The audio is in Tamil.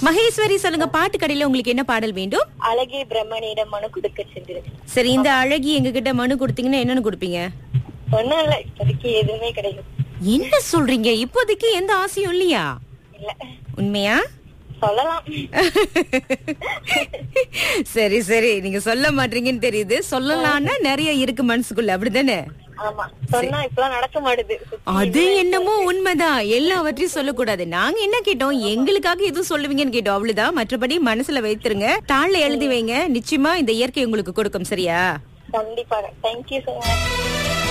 மகேஸ்வரி சொல்லுங்க பாட்டு கடையில உங்களுக்கு என்ன பாடல் வேண்டும் அழகே பிரம்மனிடம் மனு கொடுக்க சென்றது சரி இந்த அழகி எங்க கிட்ட மனு கொடுத்தீங்கன்னா என்னன்னு கொடுப்பீங்க ஒண்ணும் இல்ல இப்போதைக்கு எதுவுமே கிடைக்கும் என்ன சொல்றீங்க இப்போதைக்கு எந்த ஆசையும் இல்லையா இல்ல உண்மையா சொல்லலாம் சரி சரி நீங்க சொல்ல மாட்டீங்கன்னு தெரியுது சொல்லலாம்னா நிறைய இருக்கு மனசுக்குள்ள அப்படிதானே ஆமா சொன்னா இப்பெல்லாம் நடக்க மாட்டுது அது என்னமோ உண்மைதான் எல்லாவற்றையும் சொல்லக்கூடாது நாங்க என்ன கேட்டோம் எங்களுக்காக எதுவும் சொல்லுவீங்கன்னு கேட்டோம் அவ்வளவுதான் மற்றபடி மனசுல வைத்திருங்க தாள்ல எழுதி வைங்க நிச்சயமா இந்த இயற்கை உங்களுக்கு கொடுக்கும் சரியா கண்டிப்பாக தேங்க்யூ so much